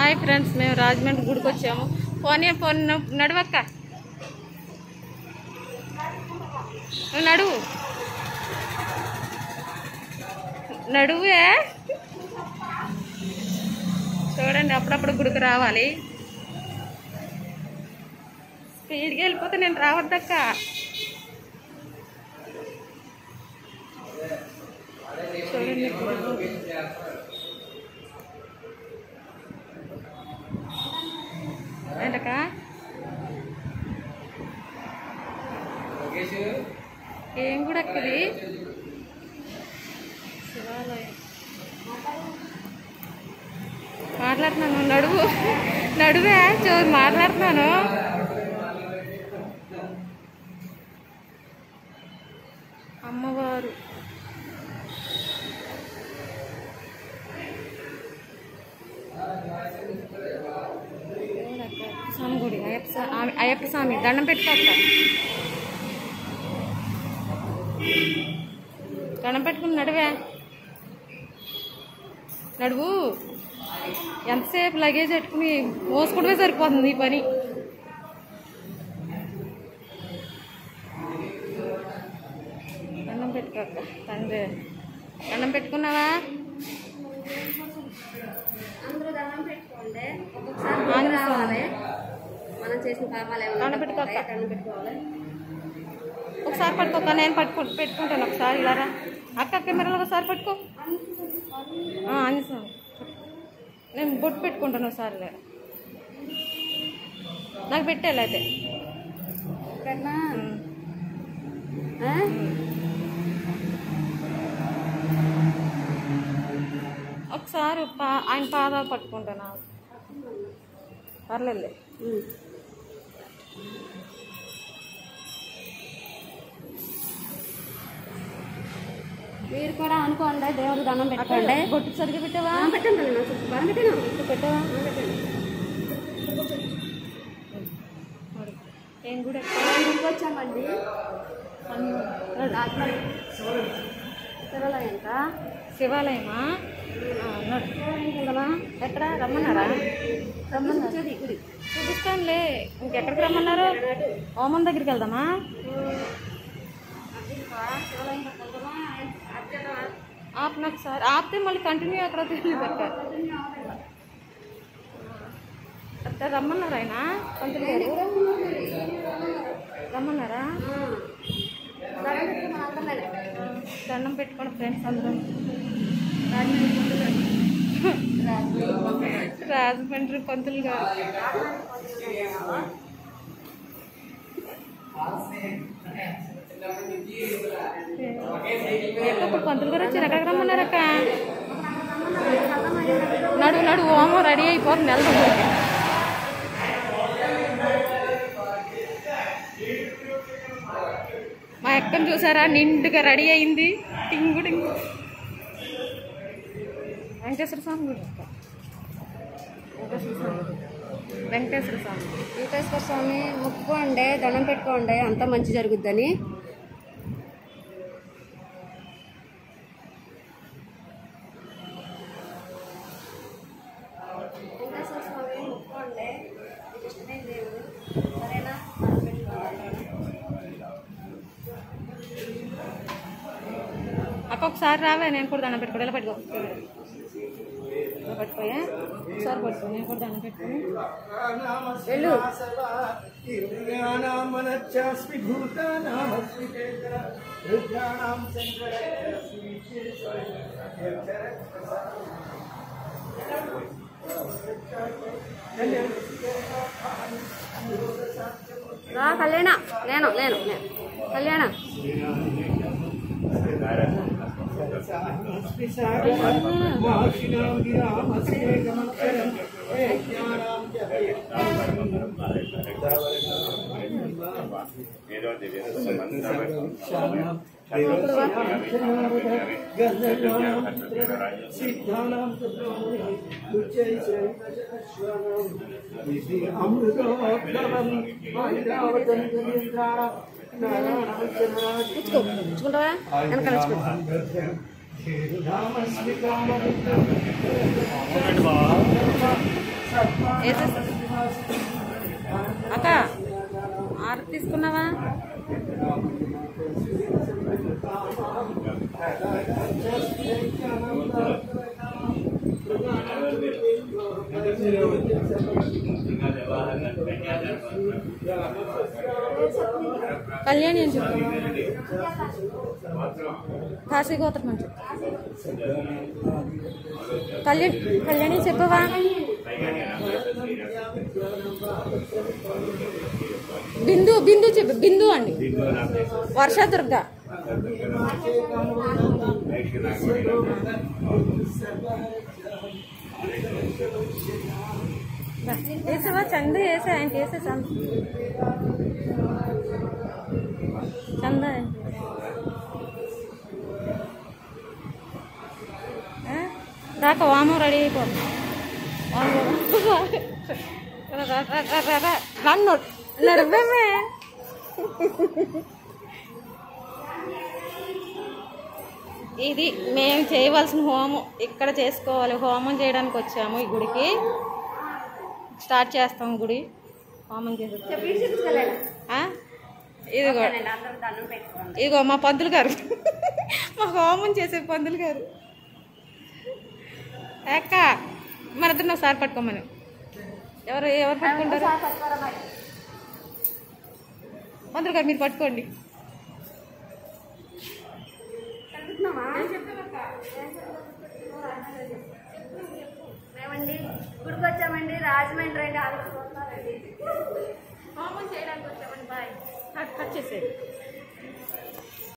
Hi friends మేము రాజమండ్రి గుడికి వచ్చాము పోనీ పోనీ ను- నడువక్క నువ్వు నడువు నడువే చూడండి అప్పుడప్పుడు గుడికి రావాలి స్పీడ్గా వెళ్ళిపోతే నేను రావద్దక్క చూడండి ఏంటక్క ఏం కూడా అక్కది శివాలయం మాట్లాడుతున్నాను నడువు నడువే చూ మాట్లాడుతున్నాను అమ్మవారు దేవుడక్క, స్వామి గుడి అయ్యప్ప స్వా- ఆ- అయ్యప్ప స్వామి దండం పెట్టుకోక్క దండం పెట్టుకుని నడువే నడువు ఎంతసేపు లగేజ్ పెట్టుకుని మోసుకుంటే సరిపోతుంది ఈ పని దండం పెట్టుకోక్క తండ్రి దండం పెట్టుకున్నావా అందరూ దండం పెట్టుకోండి ఒక్కొక్కసారి గుడికి రావాలి మనం చేసిన పాపాలు ఏమైనా దండం పెట్టుకోక్క. ఉంటాయి, దండం పెట్టుకోవాలి ఒకసారి పట్టుకోక నేను పట్టుకు పెట్టుకుంటాను ఒకసారి ఇలా రా అక్క కెమెరాలో ఒకసారి పట్టుకో ఆ, అంది స్వామి నేను బొట్టు పెట్టుకుంటాను ఒకసారి ఇలా. నాకు పెట్టాలి అయితే కన్నా ఉమ్. ఆ? ఒకసారి పా ఆయన పాదాలు పట్టుకుంటాను పర్లేదు ఉమ్. మీరు కూడా అనుకోండి దేవుడు దండం పెట్టుకోండి బొట్టు సరిగ్గా పెట్టావా ఆ, పెట్టండి తల్లి, నాకు బాగా పెట్టాను పెట్టావా ఆ, పెట్టండి ఏం కూడా ఇంటికి వచ్చామండి రాజమండ్రి శివాలయంకా శివాలయమా ఆ, నడు. కదా ఎక్కడ రమ్మన్నారా రమ్మన్నారు గుడి చూపిస్తానులే ఇంకెక్కడికి రమ్మన్నారు ఓమన్ దగ్గరికి వెళ్దామా శివాలయం వెళ్దామా అర్జెంటా ఆపిన ఒకసారి ఆపితే మళ్ళీ కంటిన్యూ ఎక్కడ తెలియదు అక్క అత్త రమ్మన్నారు ఆయన పంతులు గారు రమ్మన్నారా దండం పెట్టుకోండి ఫ్రెండ్స్ అందరం రాజమండ్రి పంతులు గారు ఎక్కడ ఇప్పుడు పంతులు గారు వచ్చారు ఎక్కడికి రమ్మన్నారు అక్క నడు నడు ఓమో రెడీ అయిపోతుంది వెళ్దాం ఊరికి. మా అక్కను చూసారా నిండుగా రెడీ అయింది టింగు టింగు వెంకటేశ్వర స్వామి గుడి అక్క. వెంకటేశ్వర స్వామి వెంకటేశ్వర స్వామి వెంకటేశ్వర స్వామి మొక్కుకోండి దండం పెట్టుకోండి అంతా మంచి జరుగుద్దని వెంకటేశ్వర స్వామి మొక్కుకోండి మీకు ఇష్టమైన దేవుడు సరేనా దండం పెట్టుకోండి అక్క ఒకసారి రావే నేను కూడా దండం పెట్టుకో ఇలా పట్టుకో ఇలా పట్టుకోయా ఒకసారి పట్టుకో నేను కూడా దండం పెట్టుకుని వెళ్ళు ఇంద్రియాణామనశ్చాస్మి భూతానామస్మి చేతన రుద్రాణాం శంకరస్మి రా కళ్యాణ నేను నేను నేను కళ్యాణ మహర్షిణాం గిరామస్యేకమక్షరం యజ్ఞానాం చ సిద్ధానాం అమృతోత్తరం పుచ్చుకో పుచ్చుకుంటావా వెనకాల పుచ్చుకో రామస్మి కామమిత్రం వేసేస్తా అక్క ఆరు తీసుకున్నావా కళ్యాణి అని చెప్పు కాశీ గోత్రం అని చెప్పు కళ్యాణి కళ్యాణి చెప్పవా బిందు బిందు చెప్పు బిందు అండి వర్షదుర్గ వేసావా చంద వేసా ఆయనకి వేసే చంద చంద ఆ? దాకా వామం రెడీ అయిపోతుంది నన్ను నడవమే ఇది మేము చేయవలసిన హోమం ఇక్కడ చేసుకోవాలి హోమం చేయడానికి వచ్చాము ఈ గుడికి స్టార్ట్ చేస్తాం గుడి హోమం చేసి చెప్పి చూపించగలేను ఆ? ఇదిగో అందరూ దండం పెట్టుకోండి ఇదిగో మా పంతులు గారు మా హోమం చేసే పంతులు గారు అక్క మన ఇద్దరిని ఒకసారి పట్టుకోమని ఎవరు ఎవరు పట్టుకుంటారు పంతులు గారు మీరు పట్టుకోండి మేమండి గుడికి వచ్చామండి రాజమండ్రి అండి ఆలోచిస్తున్నారండి హోమం చేయడానికి వచ్చామని బాయ్ కట్ కట్ చేసేది